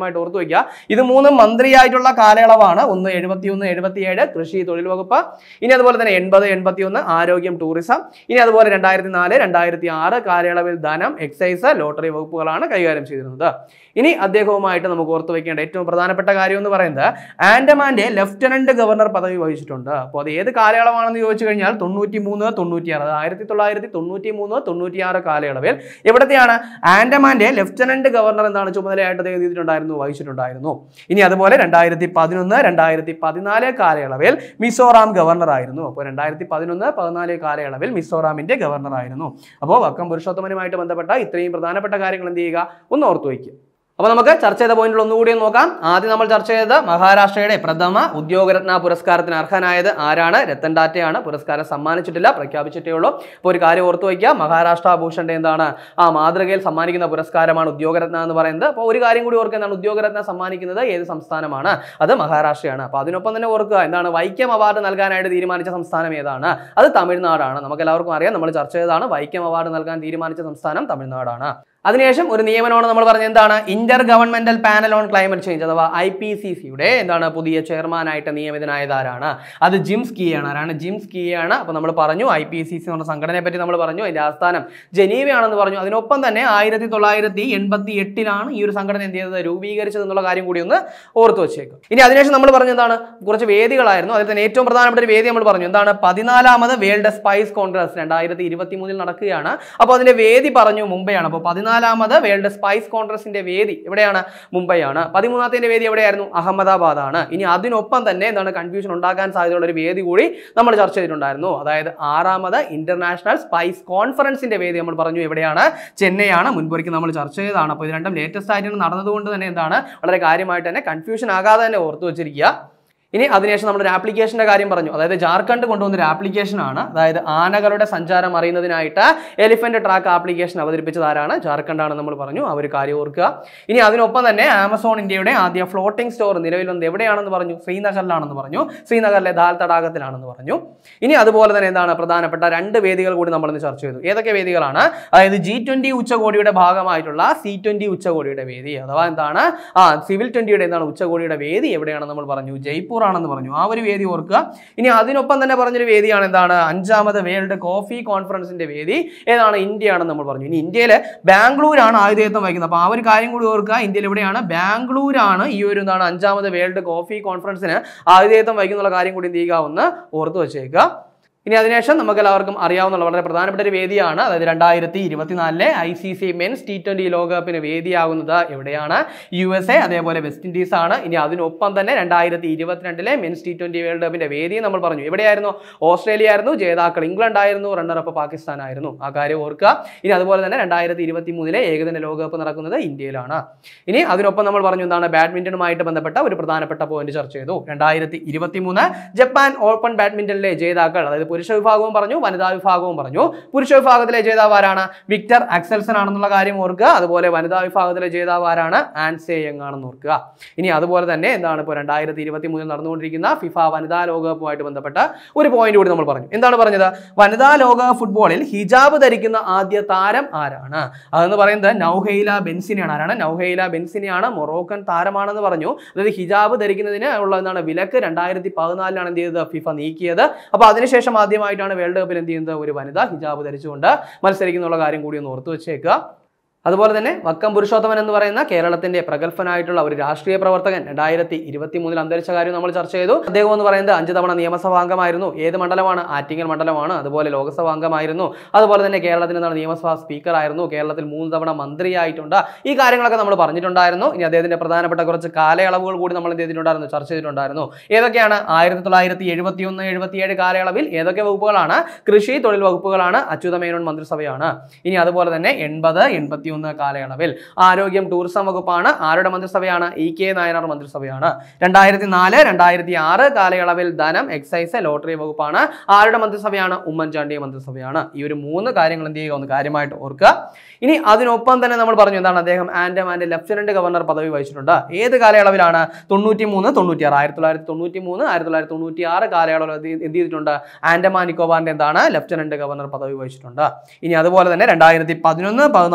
വയ്ക്കുക ഇത് മൂന്നും മന്ത്രിയായിട്ടുള്ള കാലയളവാണ് ഒന്ന് എഴുപത്തിയൊന്ന് എഴുപത്തിയേഴ് കൃഷി തൊഴിൽ വകുപ്പ് ഇനി അതുപോലെ തന്നെ എൺപത് എൺപത്തിയൊന്ന് ആരോഗ്യം ടൂറിസം ഇനി അതുപോലെ രണ്ടായിരത്തി നാല് രണ്ടായിരത്തി ആറ് കാലയളവിൽ ധനം എക്സൈസ് ലോട്ടറി വകുപ്പുകളാണ് കൈകാര്യം ചെയ്തിരുന്നത് ഇനി അദ്ദേഹവുമായിട്ട് നമുക്ക് ഓർത്തു വെക്കേണ്ട ഏറ്റവും പ്രധാനപ്പെട്ട കാര്യം എന്ന് പറയുന്നത് ആൻഡമാന്റെ ലഫ്റ്റനന്റ് ഗവർണർ പദവി വഹിച്ചിട്ടുണ്ട് അപ്പോൾ അത് ഏത് കാലയളവാണെന്ന് ചോദിച്ചു കഴിഞ്ഞാൽ തൊണ്ണൂറ്റി മൂന്ന് തൊണ്ണൂറ്റിയാറ് ആയിരത്തി തൊള്ളായിരത്തി തൊണ്ണൂറ്റി മൂന്ന് തൊണ്ണൂറ്റിയാറ് കാലയളവിൽ എവിടത്തെയാണ് ആൻഡമാന്റെ ലഫ്റ്റനന്റ് ഗവർണർ എന്താണ് ചുമതലയായിട്ട് അദ്ദേഹം ചെയ്തിട്ടുണ്ടായിരുന്നു വഹിച്ചിട്ടുണ്ടായിരുന്നു ഇനി അതുപോലെ രണ്ടായിരത്തി പതിനൊന്ന് രണ്ടായിരത്തി പതിനാല് കാലയളവിൽ മിസോറാം ഗവർണർ ആയിരുന്നു അപ്പോൾ രണ്ടായിരത്തി പതിനൊന്ന് പതിനാല് കാലയളവിൽ മിസോറാമിന്റെ ഗവർണർ ആയിരുന്നു അപ്പോൾ വക്കം പുരുഷോത്തമനുമായിട്ട് ബന്ധപ്പെട്ട ഇത്രയും പ്രധാനപ്പെട്ട കാര്യങ്ങൾ എന്ത് ചെയ്യുക ഒന്ന് ഓർത്തു വയ്ക്കുക അപ്പോൾ നമുക്ക് ചർച്ച ചെയ്ത പോയിന്റുകൾ ഒന്നുകൂടി ഒന്ന് നോക്കാം ആദ്യം നമ്മൾ ചർച്ച ചെയ്തത് മഹാരാഷ്ട്രയുടെ പ്രഥമ ഉദ്യോഗരത്ന പുരസ്കാരത്തിന് അർഹനായത് ആരാണ് രത്തൻ ടാറ്റയാണ് പുരസ്കാരം സമ്മാനിച്ചിട്ടില്ല പ്രഖ്യാപിച്ചിട്ടേ ഉള്ളൂ അപ്പോൾ ഒരു കാര്യം ഓർത്തു വയ്ക്കുക മഹാരാഷ്ട്ര ഭൂഷന്റെ എന്താണ് ആ മാതൃകയിൽ സമ്മാനിക്കുന്ന പുരസ്കാരമാണ് ഉദ്യോഗരത്ന എന്ന് പറയുന്നത് അപ്പോൾ ഒരു കാര്യം കൂടി ഓർക്കുക എന്താണ് ഉദ്യോഗരത്ന സമ്മാനിക്കുന്നത് ഏത് സംസ്ഥാനമാണ് അത് മഹാരാഷ്ട്രയാണ് അപ്പോൾ അതിനൊപ്പം തന്നെ ഓർക്കുക എന്താണ് വൈക്കം അവാർഡ് നൽകാനായിട്ട് തീരുമാനിച്ച സംസ്ഥാനം ഏതാണ് അത് തമിഴ്നാടാണ് നമുക്ക് എല്ലാവർക്കും അറിയാം നമ്മൾ ചർച്ച ചെയ്തതാണ് വൈക്കം അവാർഡ് നൽകാൻ തീരുമാനിച്ച സംസ്ഥാനം തമിഴ്നാടാണ് അതിനുശേഷം ഒരു നിയമനമാണ് നമ്മൾ പറഞ്ഞത് എന്താണ് intergovernmental panel on climate change അഥവാ ഐ പി സി സിയുടെ എന്താണ് പുതിയ ചെയർമാനായിട്ട് നിയമിതനായത് ആരാണ് അത് ജിംസ് കീയാണ് ആരാണ് ജിംസ് കീയാണ് അപ്പോൾ നമ്മൾ പറഞ്ഞു ഐ പി സി സി എന്ന സംഘടനയെ പറ്റി നമ്മൾ പറഞ്ഞു അതിന്റെ ആസ്ഥാനം ജനീവയാണെന്ന് പറഞ്ഞു അതിനൊപ്പം തന്നെ ആയിരത്തി തൊള്ളായിരത്തി എൺപത്തി എട്ടിലാണ് ഈ ഒരു സംഘടന എന്ത് ചെയ്തത് രൂപീകരിച്ചത് എന്നുള്ള കാര്യം കൂടി ഒന്ന് ഓർത്തു വെച്ചേക്കും ഇനി അതിനുശേഷം നമ്മൾ പറഞ്ഞു എന്താണ് കുറച്ച് വേദികളായിരുന്നു അതിൽ തന്നെ ഏറ്റവും പ്രധാനപ്പെട്ട ഒരു വേദി നമ്മൾ പറഞ്ഞു എന്താണ് പതിനാലാമത് വേൾഡ് സ്പൈസ് കോൺഗ്രസ് രണ്ടായിരത്തി ഇരുപത്തി മൂന്നിൽ നടക്കുകയാണ് അപ്പോൾ അതിന്റെ വേദി പറഞ്ഞു മുംബൈയാണ് അപ്പോൾ പതിനാലാമത് വേൾഡ് സ്പൈസ് കോൺഗ്രസിന്റെ വേദി എവിടെയാണ് മുംബൈയാണ് പതിമൂന്നാമത്തെ വേദി എവിടെയായിരുന്നു അഹമ്മദാബാദ് ആണ് ഇനി അതിനൊപ്പം തന്നെ എന്താണ് കൺഫ്യൂഷൻ ഉണ്ടാക്കാൻ സാധ്യതയുള്ള ഒരു വേദി കൂടി നമ്മൾ ചർച്ച ചെയ്തിട്ടുണ്ടായിരുന്നു അതായത് ആറാമത് ഇന്റർനാഷണൽ സ്പൈസ് കോൺഫറൻസിന്റെ വേദി നമ്മൾ പറഞ്ഞു എവിടെയാണ് ചെന്നൈയാണ് മുൻപൊരിക്കൽ നമ്മൾ ചർച്ച ചെയ്തതാണ് അപ്പോൾ ഇത് രണ്ടും ലേറ്റസ്റ്റ് ആയിട്ട് നടന്നതുകൊണ്ട് തന്നെ എന്താണ് വളരെ കാര്യമായിട്ട് തന്നെ കൺഫ്യൂഷൻ ആകാതെ തന്നെ ഓർത്തു വെച്ചിരിക്കുക ഇനി അതിനുശേഷം നമ്മളൊരു ആപ്ലിക്കേഷന്റെ കാര്യം പറഞ്ഞു അതായത് ജാർഖണ്ഡ് കൊണ്ടുവന്നൊരു ആപ്ലിക്കേഷൻ ആണ് അതായത് ആനകളുടെ സഞ്ചാരം അറിയുന്നതിനായിട്ട് എലിഫന്റ് ട്രാക്ക് ആപ്ലിക്കേഷൻ അവതരിപ്പിച്ചത് ആരാണ് ജാർഖണ്ഡ് ആണെന്ന് നമ്മൾ പറഞ്ഞു ആ ഒരു കാര്യം ഓർക്കുക ഇനി അതിനൊപ്പം തന്നെ ആമസോൺ ഇന്ത്യയുടെ ആദ്യ ഫ്ലോട്ടിംഗ് സ്റ്റോർ നിലവിൽ വന്നത് എവിടെയാണെന്ന് പറഞ്ഞു ശ്രീനഗറിലാണെന്ന് പറഞ്ഞു ശ്രീനഗറിലെ ദാൽ തടാകത്തിലാണെന്ന് പറഞ്ഞു ഇനി അതുപോലെ തന്നെ എന്താണ് പ്രധാനപ്പെട്ട രണ്ട് വേദികൾ കൂടി നമ്മൾ ഇന്ന് ചർച്ച ചെയ്തു ഏതൊക്കെ വേദികളാണ് അതായത് ജി ട്വന്റി ഉച്ചകോടിയുടെ ഭാഗമായിട്ടുള്ള സി ട്വന്റി ഉച്ചകോടിയുടെ വേദി അഥവാ എന്താണ് ആ സിവിൽ ട്വന്റിയുടെ എന്താണ് ഉച്ചകോടിയുടെ വേദി എവിടെയാണെന്ന് നമ്മൾ പറഞ്ഞു ജയ്പൂർ ആണെന്ന് പറഞ്ഞു ആ ഒരു വേദി ഓർക്കുക ഇനി അതിനൊപ്പം തന്നെ പറഞ്ഞൊരു വേദിയാണ് എന്താണ് അഞ്ചാമത് വേൾഡ് കോഫി കോൺഫറൻസിന്റെ വേദി ഏതാണ് ഇന്ത്യ ആണെന്ന് നമ്മൾ പറഞ്ഞു ഇനി ഇന്ത്യയിലെ ബാംഗ്ലൂരാണ് ആയുധേയത്വം വഹിക്കുന്നത് അപ്പോൾ ആ ഒരു കാര്യം കൂടി ഓർക്കുക ഇന്ത്യയിൽ എവിടെയാണ് ബാംഗ്ലൂരാണ് ഈ ഒരു എന്താണ് അഞ്ചാമത് വേൾഡ് കോഫി കോൺഫറൻസിന് ആയുധേയത്വം വഹിക്കുന്നുള്ള കാര്യം കൂടി എന്ത് ചെയ്യുക ഒന്ന് ഓർത്ത് വെച്ചേക്കുക ഇനി അതിനുശേഷം നമുക്ക് എല്ലാവർക്കും അറിയാവുന്ന വളരെ പ്രധാനപ്പെട്ട ഒരു വേദിയാണ് അതായത് രണ്ടായിരത്തി ഇരുപത്തിനാലിലെ I C C men's T twenty ലോകകപ്പിന് വേദിയാകുന്നത് എവിടെയാണ് യു എസ് എ അതേപോലെ വെസ്റ്റ് ഇൻഡീസ് ആണ് ഇനി അതിനൊപ്പം തന്നെ രണ്ടായിരത്തി ഇരുപത്തിരണ്ടിലെ മെൻസ് ടി ട്വന്റി വേൾഡ് കപ്പിന്റെ വേദി നമ്മൾ പറഞ്ഞു എവിടെയായിരുന്നു ഓസ്ട്രേലിയ ആയിരുന്നു ജേതാക്കൾ ഇംഗ്ലണ്ട് ആയിരുന്നു റണ്ണറപ്പ് പാകിസ്ഥാൻ ആയിരുന്നു ആ കാര്യം ഓർക്കുക ഇനി അതുപോലെ തന്നെ രണ്ടായിരത്തി ഇരുപത്തി മൂന്നിലെ ഏകദിന ലോകകപ്പ് നടക്കുന്നത് ഇന്ത്യയിലാണ് ഇനി അതിനൊപ്പം നമ്മൾ പറഞ്ഞു എന്താണ് ബാഡ്മിന്റണുമായിട്ട് ബന്ധപ്പെട്ട ഒരു പ്രധാനപ്പെട്ട പോയിന്റ് ചർച്ച ചെയ്തു രണ്ടായിരത്തി ഇരുപത്തി മൂന്ന് ജപ്പാൻ ഓപ്പൺ ബാഡ്മിന്റണിലെ ജേതാക്കൾ അതായത് പുരുഷ വിഭാഗവും പറഞ്ഞു വനിതാ വിഭാഗവും പറഞ്ഞു പുരുഷ വിഭാഗത്തിലെ ജേതാവ് ആരാണ് വിക്ടർ അക്സൽസൺ ആണെന്നുള്ള കാര്യം ഓർക്കുക അതുപോലെ വനിതാ വിഭാഗത്തിലെ ജേതാവ് ആരാണ് ആൻസേ യങ് ആണെന്ന് ഓർക്കുക ഇനി അതുപോലെ തന്നെ എന്താണ് ഇപ്പോൾ രണ്ടായിരത്തി ഇരുപത്തി മൂന്നിൽ നടന്നുകൊണ്ടിരിക്കുന്ന ഫിഫ വനിതാ ലോകകപ്പുമായിട്ട് ബന്ധപ്പെട്ട ഒരു പോയിന്റ് കൂടി നമ്മൾ പറഞ്ഞു എന്താണ് പറഞ്ഞത് വനിതാ ലോക ഫുട്ബോളിൽ ഹിജാബ് ധരിക്കുന്ന ആദ്യ താരം ആരാണ് അതെന്ന് പറയുന്നത് നൗഹൈല ബെൻസിനെയാണ് ആരാണ് നൗഹൈല ബെൻസിനെയാണ് മൊറോക്കൻ താരമാണെന്ന് പറഞ്ഞു അതായത് ഹിജാബ് ധരിക്കുന്നതിന് ഉള്ള എന്താണ് വിലക്ക് രണ്ടായിരത്തി പതിനാലിലാണ് എന്ത് ചെയ്തത് ഫിഫ നീക്കിയത് അപ്പോൾ അതിനുശേഷം ആദ്യമായിട്ടാണ് വേൾഡ് കപ്പിൽ എന്ത് ചെയ്യുന്നത് ഒരു വനിത ഹിജാബ് ധരിച്ചുകൊണ്ട് മത്സരിക്കുന്നുള്ള കാര്യം കൂടി ഒന്ന് ഓർത്തു വെച്ചേക്കുക അതുപോലെ തന്നെ വക്കം പുരുഷോത്തമൻ എന്ന് പറയുന്ന കേരളത്തിന്റെ പ്രഗത്ഭനായിട്ടുള്ള ഒരു രാഷ്ട്രീയ പ്രവർത്തകൻ രണ്ടായിരത്തി ഇരുപത്തി മൂന്നിൽ അന്തരിച്ച കാര്യം നമ്മൾ ചർച്ച ചെയ്തു അദ്ദേഹം എന്ന് പറയുന്നത് അഞ്ച് തവണ നിയമസഭാ അംഗമായിരുന്നു ഏത് മണ്ഡലമാണ് ആറ്റിങ്ങൽ മണ്ഡലമാണ് അതുപോലെ ലോക്സഭാ അംഗമായിരുന്നു അതുപോലെ തന്നെ കേരളത്തിൽ നിന്നാണ് നിയമസഭാ സ്പീക്കർ ആയിരുന്നു കേരളത്തിൽ മൂന്ന് തവണ മന്ത്രിയായിട്ടുണ്ട് ഈ കാര്യങ്ങളൊക്കെ നമ്മൾ പറഞ്ഞിട്ടുണ്ടായിരുന്നു ഇനി അദ്ദേഹത്തിന്റെ പ്രധാനപ്പെട്ട കുറച്ച് കാലയളവുകൾ കൂടി നമ്മൾ എന്ത് ചെയ്തിട്ടുണ്ടായിരുന്നു ചർച്ച ചെയ്തിട്ടുണ്ടായിരുന്നു ഏതൊക്കെയാണ് ആയിരത്തി തൊള്ളായിരത്തി എഴുപത്തി ഒന്ന് എഴുപത്തിയേഴ് കാലയളവിൽ ഏതൊക്കെ വകുപ്പുകളാണ് കൃഷി തൊഴിൽ വകുപ്പുകളാണ് അച്യുതമേനോൻ മന്ത്രിസഭയാണ് ഇനി അതുപോലെ തന്നെ എൺപത് എൺപത്തി ഒന്ന് കാലയളവിൽ ആരോഗ്യം ടൂറിസം വകുപ്പാണ് ആരുടെ മന്ത്രിസഭയാണ് ഇ കെ നായനാർ മന്ത്രിസഭയാണ് രണ്ടായിരത്തി നാല് രണ്ടായിരത്തി ആറ് കാലയളവിൽ ധനം എക്സൈസ് ലോട്ടറി വകുപ്പാണ് ആരുടെ മന്ത്രിസഭയാണ് ഉമ്മൻചാണ്ടി മന്ത്രിസഭയാണ് ഈ ഒരു മൂന്ന് കാര്യങ്ങൾ എന്ത് ചെയ്യുക ഒന്ന് കാര്യമായിട്ട് ഓർക്കുക ഇനി അതിനൊപ്പം തന്നെ നമ്മൾ പറഞ്ഞു എന്താണ് അദ്ദേഹം ആൻഡമാന്റെ ലഫ്റ്റനന്റ് ഗവർണർ പദവി വഹിച്ചിട്ടുണ്ട് ഏത് കാലയളവിലാണ് തൊണ്ണൂറ്റി മൂന്ന് തൊണ്ണൂറ്റി ആറ് ആയിരത്തി തൊള്ളായിരത്തി തൊണ്ണൂറ്റി മൂന്ന് ആയിരത്തി തൊള്ളായിരത്തി തൊണ്ണൂറ്റി ആറ് കാലയളവിൽ എന്ത് എന്ത് ചെയ്തിട്ടുണ്ട് ആൻഡമാൻ നിക്കോബാറിന്റെ എന്താണ് ലഫ്റ്റനന്റ് ഗവർണർ പദവി വഹിച്ചിട്ടുണ്ട് ഇനി അതുപോലെ തന്നെ രണ്ടായിരത്തി പതിനൊന്ന് പതിനാല് കാലയളവ്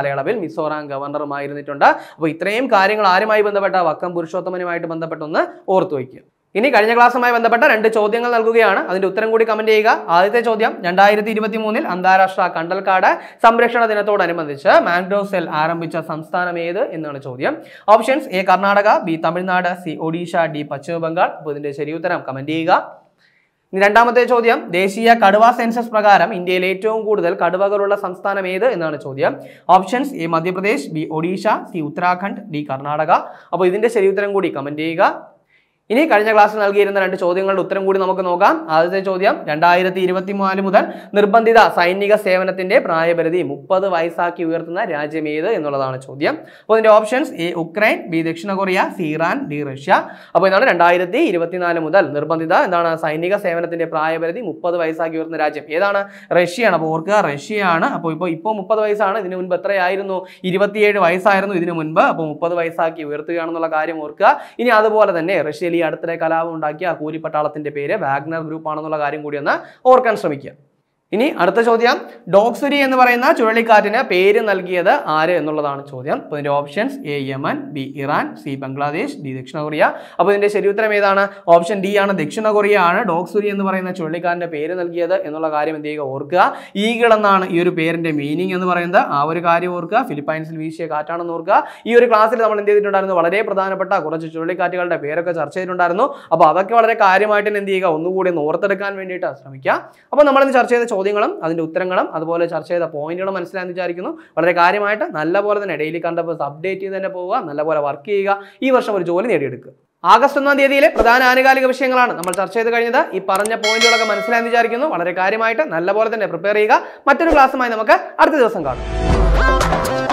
കാലയളവിൽ മിസോറാം ഗവർണറുമായിരുന്നിട്ടുണ്ട് അപ്പോൾ ഇത്രയും കാര്യങ്ങൾ ആരുമായി ബന്ധപ്പെട്ട വക്കം പുരുഷോത്തമനുമായിട്ട് ബന്ധപ്പെട്ടൊന്ന് ഓർത്തു വയ്ക്കുക ഇനി കഴിഞ്ഞ ക്ലാസ്സുമായി ബന്ധപ്പെട്ട രണ്ട് ചോദ്യങ്ങൾ നൽകുകയാണ് അതിന്റെ ഉത്തരം കൂടി കമന്റ് ചെയ്യുക ആദ്യത്തെ ചോദ്യം രണ്ടായിരത്തി ഇരുപത്തി മൂന്നിൽ അന്താരാഷ്ട്ര കണ്ടൽക്കാട് സംരക്ഷണ ദിനത്തോടനുബന്ധിച്ച് മാൻഗ്രോവ് സെൽ ആരംഭിച്ച സംസ്ഥാനം ഏത് എന്നാണ് ചോദ്യം options A Karnataka B Tamil Nadu C Odisha D Paschim Bengal അപ്പോൾ ഇതിന്റെ ശരി ഉത്തരം കമന്റ് ചെയ്യുക ഇനി രണ്ടാമത്തെ ചോദ്യം ദേശീയ കടുവ സെൻസസ് പ്രകാരം ഇന്ത്യയിൽ ഏറ്റവും കൂടുതൽ കടുവകളുള്ള സംസ്ഥാനം ഏത് എന്നാണ് ചോദ്യം options A Madhya Pradesh B Odisha C Uttarakhand D Karnataka അപ്പോൾ ഇതിന്റെ ശരി ഉത്തരം കൂടി കമന്റ് ചെയ്യുക ഇനി കഴിഞ്ഞ ക്ലാസ്സിൽ നൽകിയിരുന്ന രണ്ട് ചോദ്യങ്ങളുടെ ഉത്തരം കൂടി നമുക്ക് നോക്കാം ആദ്യത്തെ ചോദ്യം രണ്ടായിരത്തി ഇരുപത്തി നാല് മുതൽ നിർബന്ധിത സൈനിക സേവനത്തിന്റെ പ്രായപരിധി മുപ്പത് വയസ്സാക്കി ഉയർത്തുന്ന രാജ്യം ഏത് എന്നുള്ളതാണ് ചോദ്യം അപ്പോൾ ഇതിന്റെ ഓപ്ഷൻസ് എ ഉക്രൈൻ ബി ദക്ഷിണ Korea C Iran D Russia അപ്പോൾ ഇതാണ് രണ്ടായിരത്തി ഇരുപത്തിനാല് മുതൽ നിർബന്ധിത എന്താണ് സൈനിക സേവനത്തിന്റെ പ്രായപരിധി മുപ്പത് വയസ്സാക്കി ഉയർത്തുന്ന രാജ്യം ഏതാണ് റഷ്യയാണ് അപ്പോൾ ഓർക്കുക റഷ്യയാണ് അപ്പോൾ ഇപ്പോൾ ഇപ്പോൾ മുപ്പത് വയസ്സാണ് ഇതിനു മുൻപ് എത്രയായിരുന്നു ഇരുപത്തിയേഴ് വയസ്സായിരുന്നു ഇതിനു മുൻപ് അപ്പോൾ മുപ്പത് വയസ്സാക്കി ഉയർത്തുകയാണെന്നുള്ള കാര്യം ഓർക്കുക ഇനി അതുപോലെ തന്നെ റഷ്യയിൽ ഈ അടുത്തിടെ കലാപം ഉണ്ടാക്കിയ ആ കൂലിപ്പട്ടാളത്തിന്റെ പേര് വാഗ്നർ ഗ്രൂപ്പ് ആണെന്നുള്ള കാര്യം കൂടി ഒന്ന് ഓർക്കാൻ ശ്രമിക്കുക ഇനി അടുത്ത ചോദ്യം ഡോക്സുരി എന്ന് പറയുന്ന ചുഴലിക്കാറ്റിന് പേര് നൽകിയത് ആര് എന്നുള്ളതാണ് ചോദ്യം അപ്പോൾ ഇതിന്റെ options A Yemen B Iran C Bangladesh D ദക്ഷിണ കൊറിയ അപ്പോൾ ഇതിന്റെ ശരി ഉത്തരം ഏതാണ് ഓപ്ഷൻ ഡി ആണ് ദക്ഷിണ കൊറിയ ആണ് ഡോക്സുരി എന്ന് പറയുന്ന ചുഴലിക്കാറ്റിന്റെ പേര് നൽകിയത് എന്നുള്ള കാര്യം എന്ത് ചെയ്യുക ഓർക്കുക ഈഗിൾ എന്നാണ് ഈ ഒരു പേരിന്റെ മീനിങ് എന്ന് പറയുന്നത് ആ ഒരു കാര്യം ഓർക്കുക ഫിലിപ്പൈൻസിൽ വീശിയ കാറ്റാണെന്ന് ഓർക്കുക ഈ ഒരു ക്ലാസ്സിൽ നമ്മൾ എന്ത് ചെയ്തിട്ടുണ്ടായിരുന്നു വളരെ പ്രധാനപ്പെട്ട കുറച്ച് ചുഴലിക്കാറ്റുകളുടെ പേരൊക്കെ ചർച്ച ചെയ്തിട്ടുണ്ടായിരുന്നു അപ്പോൾ അതൊക്കെ വളരെ കാര്യമായിട്ട് തന്നെ എന്ത് ചെയ്യുക ഒന്നുകൂടി ഒന്ന് ഓർത്തെടുക്കാൻ വേണ്ടിയിട്ട് ശ്രമിക്കുക അപ്പോൾ നമ്മൾ ഇന്ന് ചർച്ച ചെയ്ത ചോദ്യങ്ങളും അതിന്റെ ഉത്തരങ്ങളും അതുപോലെ ചർച്ച ചെയ്ത പോയിന്റുകളും മനസ്സിലായെന്ന് വിചാരിക്കുന്നു വളരെ കാര്യമായിട്ട് നല്ലപോലെ തന്നെ ഡെയിലി കണ്ടപ്പോൾ അപ്ഡേറ്റ് ചെയ്ത് തന്നെ പോവുക നല്ലപോലെ വർക്ക് ചെയ്യുക ഈ വർഷം ഒരു ജോലി നേടിയെടുക്കുക ആഗസ്റ്റ് ഒന്നാം തീയതിയിലെ പ്രധാന ആനുകാലിക വിഷയങ്ങളാണ് നമ്മൾ ചർച്ച ചെയ്ത് കഴിഞ്ഞത് ഈ പറഞ്ഞ പോയിന്റുകളൊക്കെ മനസ്സിലായെന്ന് വിചാരിക്കുന്നു വളരെ കാര്യമായിട്ട് നല്ലപോലെ തന്നെ പ്രിപ്പയർ ചെയ്യുക മറ്റൊരു ക്ലാസ്സുമായി നമുക്ക് അടുത്ത ദിവസം കാണാം